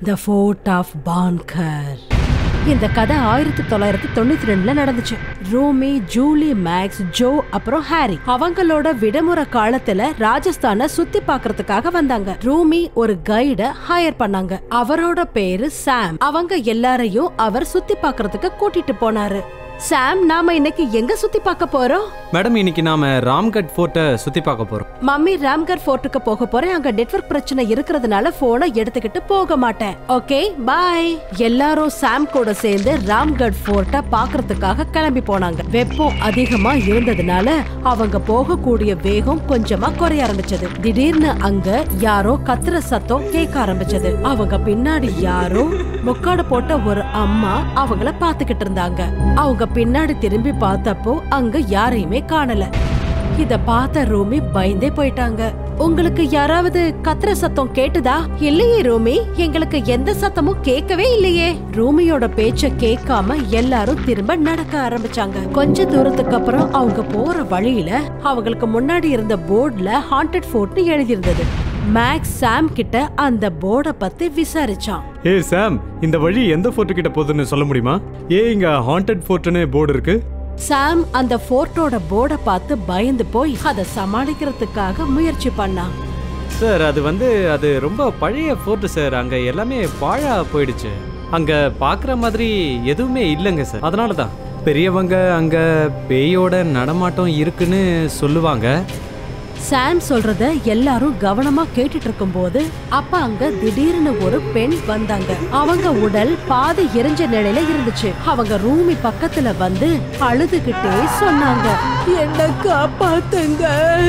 the fort of பான்கர் இந்த கதை ஆயிரத்தி தொள்ளாயிரத்தி தொண்ணூத்தி ரெண்டுல நடந்துச்சு ரூமி ஜூலி மேக்ஸ் ஜோ அப்புறம் ஹாரி அவங்களோட விடுமுறை காலத்துல ராஜஸ்தான சுத்தி பார்க்கறதுக்காக வந்தாங்க ரூமி ஒரு கைட ஹையர் பண்ணாங்க அவரோட பேரு சாம் அவங்க எல்லாரையும் அவர் சுத்தி பார்க்கறதுக்கு கூட்டிட்டு போனாரு சாம் நாம இன்னைக்கு எங்க சுத்தி பார்க்க போறோம் மேடம் இன்னைக்கு நாம ராம்கட் ஃபோர்ட்டை சுத்தி பார்க்க போறோம் மம்மி ராம்கர் ஃபோர்ட்டுக்கு போக போறேன் அங்க நெட்வொர்க் பிரச்சனை இருக்கிறதுனால போனை எடுத்துக்கிட்டு போக மாட்டேன் ஓகே பாய் எல்லாரும் சாம் கூட சேர்ந்து ராம்கட் ஃபோர்ட்ட பாக்குறதுக்காக கிளம்பி போனாங்க வெப்பம் அதிகமா இருந்ததுனால அவங்க போகக்கூடிய வேகம் கொஞ்சமா குறைய ஆரம்பிச்சது திடீர்னு அங்க யாரோ கத்துற சத்தம் கேட்க ஆரம்பிச்சது அவங்க பின்னாடி யாரோ முக்காடு போட்ட ஒரு அம்மா அவங்கள பாத்துக்கிட்டு இருந்தாங்க அவங்க பின்னாடி திரும்பி பார்த்தப்போ அங்க யாரையுமே காணல இத பார்த்த ரூமி பயந்தே போயிட்டாங்க உங்களுக்கு யாராவது கத்துற சத்தம் கேட்டுதா இல்லையே ரூமி எங்களுக்கு எந்த சத்தமும் கேட்கவே இல்லையே ரூமியோட பேச்ச கேட்காம எல்லாரும் திரும்ப நடக்க ஆரம்பிச்சாங்க கொஞ்ச தூரத்துக்கு அப்புறம் அவங்க போற வழியில அவங்களுக்கு முன்னாடி இருந்த போர்டுல ஹாண்டட் ஃபோர்ட்னு எழுதியிருந்தது மேக்ஸ் சாம் கிட்ட அந்த போர்டை பத்தி விசாரிச்சான் ஏ சாம் இந்த வழி எந்த ஃபோர்ட்டு கிட்ட போகுதுன்னு சொல்ல முடியுமா ஏ இங்க ஹாண்டட் ஃபோர்ட்னு போர்டு இருக்கு சாம் அந்த ஃபோர்ட்டோட போர்டை பார்த்து பயந்து போய் அதை சமாளிக்கிறதுக்காக முயற்சி பண்ணான் சார் அது வந்து அது ரொம்ப பழைய ஃபோர்ட்டு சார் அங்க எல்லாமே பாழா போயிடுச்சு அங்க பார்க்குற மாதிரி எதுவுமே இல்லைங்க சார் அதனால தான் பெரியவங்க அங்க பேயோட நடமாட்டம் இருக்குன்னு சொல்லுவாங்க சாம் சொல்றத எல்லாரும் கவனமா கேட்டுட்டு இருக்கும்போது அப்ப அங்க திடீர்னு ஒரு பெண் வந்தாங்க அவங்க உடல் பாதி எரிஞ்ச நிலையில இருந்துச்சு அவங்க ரூமி பக்கத்துல வந்து அழுதுகிட்டே சொன்னாங்க என்ன காப்பாத்துங்க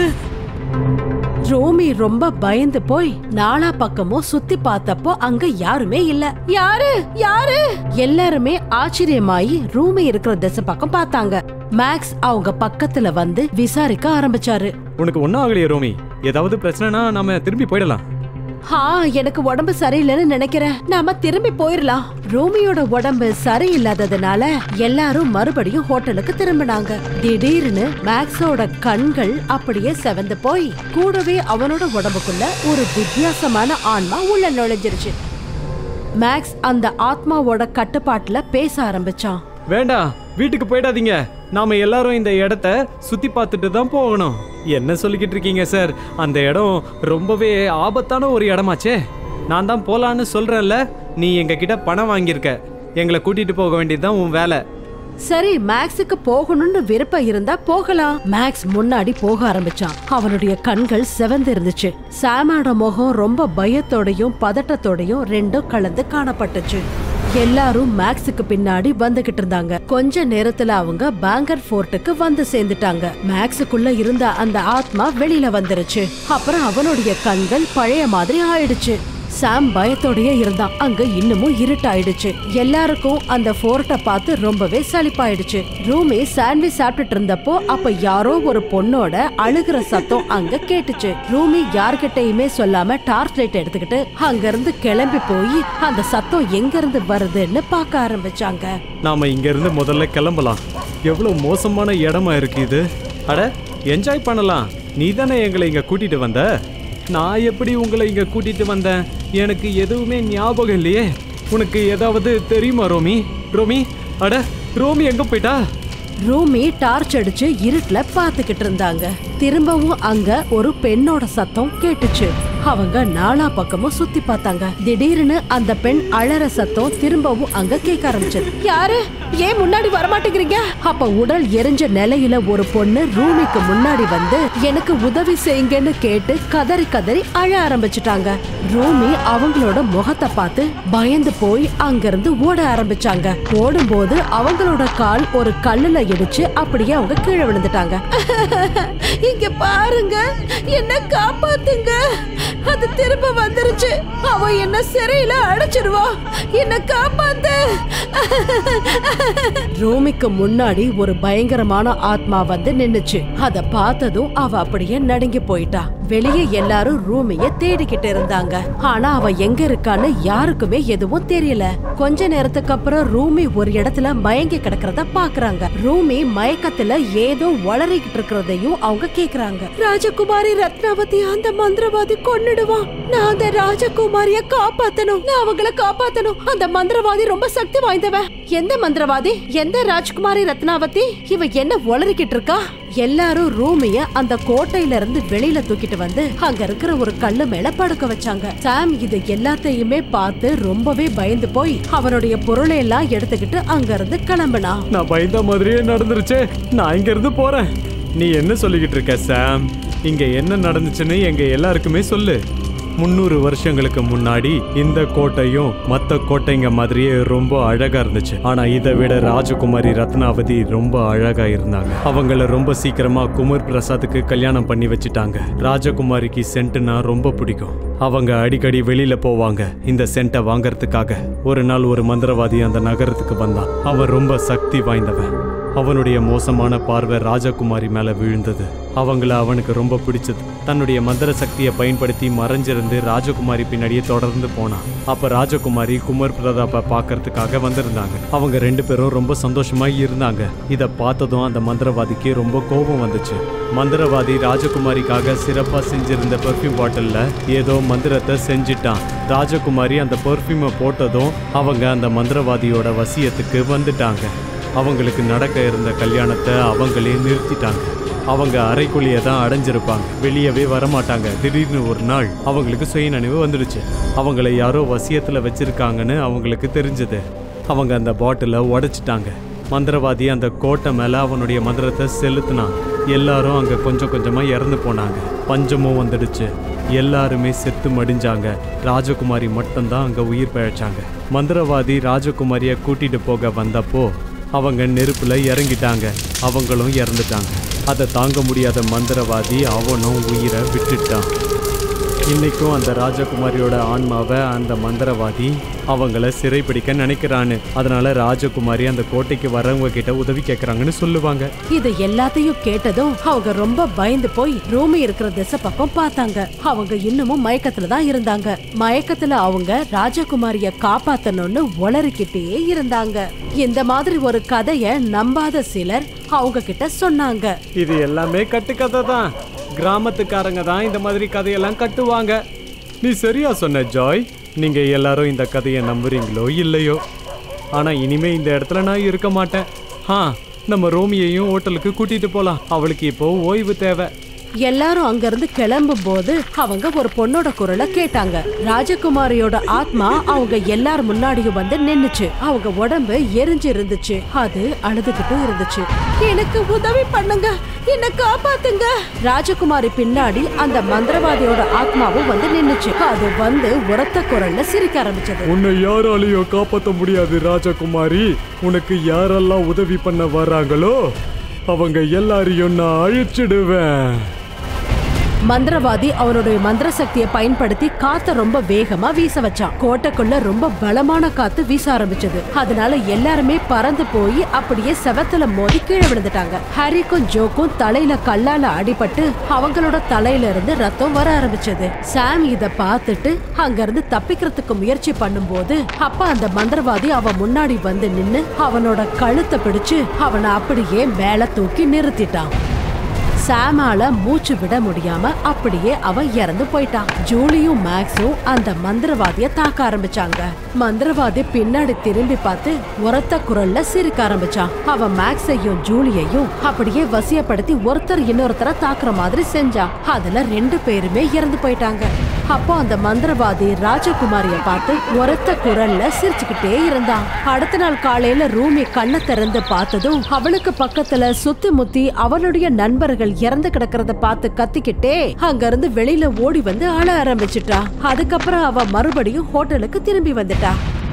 ரோமி ரொம்ப பயந்து போய் நாலா பக்கமும் சுத்தி பார்த்தப்போ அங்க யாருமே இல்ல யாரு யாரு எல்லாருமே ஆச்சரியமாயி ரூமி இருக்கிற திசை பக்கம் பார்த்தாங்க மேக்ஸ் அவங்க பக்கத்துல வந்து விசாரிக்க ஆரம்பிச்சாரு உனக்கு ஒன்றும் ஆகலையே ரோமி ஏதாவது பிரச்சனைனா நாம திரும்பி போயிடலாம் ஹா எனக்கு உடம்பு சரியில்லைன்னு நினைக்கிறேன் நாம திரும்பி போயிரலாம் ரோமியோட உடம்பு சரியில்லாததுனால எல்லாரும் மறுபடியும் ஹோட்டலுக்கு திரும்பினாங்க திடீர்னு மேக்ஸோட கண்கள் அப்படியே செவந்து போய் கூடவே அவனோட உடம்புக்குள்ள ஒரு வித்தியாசமான ஆன்மா உள்ள நுழைஞ்சிருச்சு மேக்ஸ் அந்த ஆத்மாவோட கட்டுப்பாட்டுல பேச ஆரம்பிச்சான் வேண்டாம் வீட்டுக்கு போயிடாதீங்க நாம எல்லாரும் இந்த இடத்த சுத்தி பார்த்துட்டு தான் போகணும் என்ன சொல்லிக்கிட்டு இருக்கீங்க சார் அந்த இடம் ரொம்பவே ஆபத்தான ஒரு இடமாச்சே நான் தான் போலான்னு சொல்றேன்ல நீ எங்க கிட்ட பணம் வாங்கியிருக்க எங்களை கூட்டிட்டு போக வேண்டியதுதான் உன் வேலை சரி மேக்ஸுக்கு போகணும்னு விருப்பம் இருந்தா போகலாம் மேக்ஸ் முன்னாடி போக ஆரம்பிச்சான் அவனுடைய கண்கள் செவந்து இருந்துச்சு சாமோட முகம் ரொம்ப பயத்தோடையும் பதட்டத்தோடையும் ரெண்டும் கலந்து காணப்பட்டுச்சு எல்லாரும் மேக்ஸுக்கு பின்னாடி வந்துகிட்டு இருந்தாங்க கொஞ்ச நேரத்துல அவங்க பேங்கர் ஃபோர்ட்டுக்கு வந்து சேர்ந்துட்டாங்க மேக்ஸுக்குள்ள இருந்த அந்த ஆத்மா வெளியில வந்துருச்சு அப்புறம் அவனுடைய கண்கள் பழைய மாதிரி ஆயிடுச்சு சாம் பயத்தோடயே இருந்தான் அங்க இன்னமும் இருட்டாயிடுச்சு எல்லாருக்கும் அந்த ஃபோர்ட்டை பார்த்து ரொம்பவே சலிப்பாயிடுச்சு ரூமி சாண்ட்விச் சாப்பிட்டுட்டு இருந்தப்போ அப்ப யாரோ ஒரு பொண்ணோட அழுகிற சத்தம் அங்க கேட்டுச்சு ரூமி யார்கிட்டயுமே சொல்லாம டார்ச் லைட் எடுத்துக்கிட்டு அங்க இருந்து கிளம்பி போய் அந்த சத்தம் எங்க இருந்து வருதுன்னு பார்க்க ஆரம்பிச்சாங்க நாம இங்க இருந்து முதல்ல கிளம்பலாம் எவ்வளவு மோசமான இடமா இருக்கு இது அட என்ஜாய் பண்ணலாம் நீ தானே எங்களை இங்க கூட்டிட்டு வந்த நான் எப்படி உங்களை இங்க கூட்டிட்டு வந்தேன் எனக்கு எதுவுமே ஞாபகம் இல்லையே உனக்கு ஏதாவது தெரியுமா ரோமி ரோமி அட ரோமி எங்க போயிட்டா ரூமி டார்ச் அடிச்சு இருட்டுல பாத்துக்கிட்டு இருந்தாங்க திரும்பவும் அங்க ஒரு பெண்ணோட சத்தம் கேட்டுச்சு அவங்க நாலா பக்கமும் சுத்தி பார்த்தாங்க திடீர்னு அந்த பெண் அழற சத்தம் திரும்பவும் அங்க கேட்க ஆரம்பிச்சது யாரு ஏன் முன்னாடி வரமாட்டேங்கிறீங்க அப்ப உடல் எரிஞ்ச நிலையில ஒரு பொண்ணு ரூமிக்கு முன்னாடி வந்து எனக்கு உதவி செய்யுங்கன்னு கேட்டு கதறி கதறி அழ ஆரம்பிச்சிட்டாங்க ரூமி அவங்களோட முகத்தை பார்த்து பயந்து போய் அங்கிருந்து ஓட ஆரம்பிச்சாங்க ஓடும்போது அவங்களோட கால் ஒரு கல்லுல இடிச்சு அப்படியே அவங்க கீழே விழுந்துட்டாங்க இங்க பாருங்க என்ன காப்பாத்துங்க அது திரும்ப வந்துருச்சு அவ என்ன சிறையில அடைச்சிருவா என்ன காப்பாத்து ரூமிக்கு முன்னாடி ஒரு பயங்கரமான ஆத்மா வந்து நின்னுச்சு அத பார்த்ததும் அவ அப்படியே நடுங்கி போயிட்டா வெளியே எல்லாரும் ரூமிய தேடிக்கிட்டு இருந்தாங்க ஆனா அவ எங்க இருக்கான்னு யாருக்குமே எதுவும் தெரியல கொஞ்ச நேரத்துக்கு அப்புறம் ரூமி ஒரு இடத்துல மயங்கி கிடக்கிறத பாக்குறாங்க ரூமி மயக்கத்துல ஏதோ வளரிக்கிட்டு இருக்கிறதையும் அவங்க கேக்குறாங்க ராஜகுமாரி ரத்னாவதி அந்த மந்திரவாதி கொன்னுடுவான் நான் அந்த ராஜகுமாரிய காப்பாத்தணும் நான் அவங்கள காப்பாத்தணும் அந்த மந்திரவாதி ரொம்ப சக்தி வாய்ந்தவன் எந்த மந்திரவாதி எந்த ராஜகுமாரி ரத்னாவதி இவ என்ன உளறிக்கிட்டு இருக்கா எல்லாரும் ரூமிய அந்த கோட்டையில இருந்து வெளியில தூக்கிட்டு வந்து அங்க இருக்கிற ஒரு கல்லு மேல படுக்க வச்சாங்க சாம் இது எல்லாத்தையுமே பார்த்து ரொம்பவே பயந்து போய் அவனுடைய பொருளை எல்லாம் எடுத்துக்கிட்டு அங்க இருந்து கிளம்பினா நான் பயந்த மாதிரியே நடந்துருச்சே நான் இங்க இருந்து போறேன் நீ என்ன சொல்லிக்கிட்டு இருக்க சாம் இங்க என்ன நடந்துச்சுன்னு எங்க எல்லாருக்குமே சொல்லு முந்நூறு வருஷங்களுக்கு முன்னாடி இந்த கோட்டையும் மத்த கோட்டைங்க மாதிரியே ரொம்ப அழகா இருந்துச்சு ஆனா இதை விட ராஜகுமாரி ரத்னாவதி ரொம்ப அழகா இருந்தாங்க அவங்கள ரொம்ப சீக்கிரமா குமர் பிரசாத்துக்கு கல்யாணம் பண்ணி வச்சுட்டாங்க ராஜகுமாரிக்கு சென்ட்னா ரொம்ப பிடிக்கும் அவங்க அடிக்கடி வெளியில போவாங்க இந்த சென்ட்டை வாங்கறதுக்காக ஒரு நாள் ஒரு மந்திரவாதி அந்த நகரத்துக்கு வந்தான் அவன் ரொம்ப சக்தி வாய்ந்தவன் அவனுடைய மோசமான பார்வை ராஜகுமாரி மேல விழுந்தது அவங்கள அவனுக்கு ரொம்ப பிடிச்சது தன்னுடைய மந்திர சக்தியை பயன்படுத்தி மறைஞ்சிருந்து ராஜகுமாரி பின்னாடியே தொடர்ந்து போனான் அப்ப ராஜகுமாரி குமர் பிரதாப்ப பார்க்கறதுக்காக வந்திருந்தாங்க அவங்க ரெண்டு பேரும் ரொம்ப சந்தோஷமா இருந்தாங்க இத பார்த்ததும் அந்த மந்திரவாதிக்கு ரொம்ப கோபம் வந்துச்சு மந்திரவாதி ராஜகுமாரிக்காக சிறப்பா செஞ்சிருந்த பெர்ஃப்யூம் பாட்டில்ல ஏதோ மந்திரத்தை செஞ்சிட்டான் ராஜகுமாரி அந்த பெர்ஃப்யூமை போட்டதும் அவங்க அந்த மந்திரவாதியோட வசியத்துக்கு வந்துட்டாங்க அவங்களுக்கு நடக்க இருந்த கல்யாணத்தை அவங்களே நிறுத்திட்டாங்க அவங்க அறைக்குள்ளேயே தான் அடைஞ்சிருப்பாங்க வெளியவே வரமாட்டாங்க திடீர்னு ஒரு நாள் அவங்களுக்கு சுயநினைவு வந்துடுச்சு அவங்கள யாரோ வசியத்துல வச்சிருக்காங்கன்னு அவங்களுக்கு தெரிஞ்சது அவங்க அந்த பாட்டிலை உடைச்சிட்டாங்க மந்திரவாதி அந்த கோட்டை மேல அவனுடைய மந்திரத்தை செலுத்தினான் எல்லாரும் அங்க கொஞ்சம் கொஞ்சமா இறந்து போனாங்க பஞ்சமும் வந்துடுச்சு எல்லாருமே செத்து மடிஞ்சாங்க ராஜகுமாரி மட்டும்தான் அங்க உயிர் பிழைச்சாங்க மந்திரவாதி ராஜகுமாரிய கூட்டிட்டு போக வந்தப்போ அவங்க நெருப்புல இறங்கிட்டாங்க அவங்களும் இறந்துட்டாங்க அதை தாங்க முடியாத மந்திரவாதி அவனும் உயிரை விட்டுட்டான் இன்னைக்கும் அந்த ராஜகுமாரியோட ஆன்மாவை அந்த மந்திரவாதி அவங்கள சிறைப்பிடிக்க நினைக்கிறான்னு அதனால ராஜகுமாரி அந்த கோட்டைக்கு வரவங்க கிட்ட உதவி கேட்கறாங்கன்னு சொல்லுவாங்க இது எல்லாத்தையும் கேட்டதும் அவங்க ரொம்ப பயந்து போய் ரூமி இருக்கிற திசை பக்கம் பார்த்தாங்க அவங்க இன்னமும் மயக்கத்துல தான் இருந்தாங்க மயக்கத்துல அவங்க ராஜகுமாரிய காப்பாத்தணும்னு உளறிக்கிட்டே இருந்தாங்க இந்த மாதிரி ஒரு கதைய நம்பாத சிலர் அவங்க கிட்ட சொன்னாங்க இது எல்லாமே கட்டுக்கதை தான் கிராமத்துக்காரங்க தான் இந்த மாதிரி கதையெல்லாம் கட்டுவாங்க நீ சரியா சொன்ன ஜாய் நீங்க எல்லாரும் இந்த கதையை நம்புறீங்களோ இல்லையோ ஆனா இனிமே இந்த இடத்துல நான் இருக்க மாட்டேன் ஆ நம்ம ரோமியையும் ஹோட்டலுக்கு கூட்டிட்டு போலாம் அவளுக்கு இப்போ ஓய்வு தேவை எல்லாரும் அங்கிருந்து கிளம்பும் போது அவங்க ஒரு பொண்ணோட குரலை கேட்டாங்க ராஜகுமாரியோட ஆத்மா அவங்க எல்லார் முன்னாடியும் வந்து நின்னுச்சு அவங்க உடம்பு எரிஞ்சு இருந்துச்சு அது அழுதுகிட்டும் இருந்துச்சு எனக்கு உதவி பண்ணுங்க என்ன காப்பாத்துங்க ராஜகுமாரி பின்னாடி அந்த மந்திரவாதியோட ஆத்மாவும் வந்து நின்னுச்சு அது வந்து உரத்த குரல்ல சிரிக்க ஆரம்பிச்சது உன்னை யாராலையும் காப்பாற்ற முடியாது ராஜகுமாரி உனக்கு யாரெல்லாம் உதவி பண்ண வர்றாங்களோ அவங்க எல்லாரையும் நான் அழிச்சிடுவேன் மந்திரவாதி அவனுடைய மந்திர சக்தியை பயன்படுத்தி காத்த ரொம்ப வேகமா வீச வச்சான் கோட்டைக்குள்ள ரொம்ப பலமான காத்து வீச ஆரம்பிச்சது அதனால எல்லாருமே பறந்து போய் அப்படியே செவத்துல மோதி கீழே விழுந்துட்டாங்க ஹரிக்கும் ஜோக்கும் தலையில கல்லால அடிபட்டு அவங்களோட தலையில இருந்து ரத்தம் வர ஆரம்பிச்சது சாம் இத பார்த்துட்டு அங்க இருந்து தப்பிக்கிறதுக்கு முயற்சி பண்ணும்போது அப்ப அந்த மந்திரவாதி அவன் முன்னாடி வந்து நின்னு அவனோட கழுத்தை பிடிச்சு அவனை அப்படியே மேல தூக்கி நிறுத்திட்டான் சாமால மூச்சு விட முடியாம அப்படியே அவன் இறந்து போயிட்டான் ஜூலியும் மேக்ஸும் அந்த மந்திரவாதிய தாக்க ஆரம்பிச்சாங்க மந்திரவாதி பின்னாடி திரும்பி பார்த்து உரத்த குரல்ல சிரிக்க ஆரம்பிச்சான் அவன் மேக்ஸையும் ஜூலியையும் அப்படியே வசியப்படுத்தி ஒருத்தர் இன்னொருத்தரை தாக்குற மாதிரி செஞ்சான் அதுல ரெண்டு பேருமே இறந்து போயிட்டாங்க அப்போ அந்த மந்திரவாதி ராஜகுமாரிய பார்த்து உரத்த குரல்ல சிரிச்சுக்கிட்டே இருந்தான் அடுத்த நாள் காலையில ரூமி கண்ணை திறந்து பார்த்ததும் அவளுக்கு பக்கத்துல சுத்தி முத்தி அவளுடைய நண்பர்கள் இறந்து கிடக்கிறத பார்த்து கத்திக்கிட்டே அங்க இருந்து வெளியில ஓடி வந்து அழ ஆரம்பிச்சிட்டா அதுக்கப்புறம் அவ மறுபடியும் ஹோட்டலுக்கு திரும்பி வந்துட்டா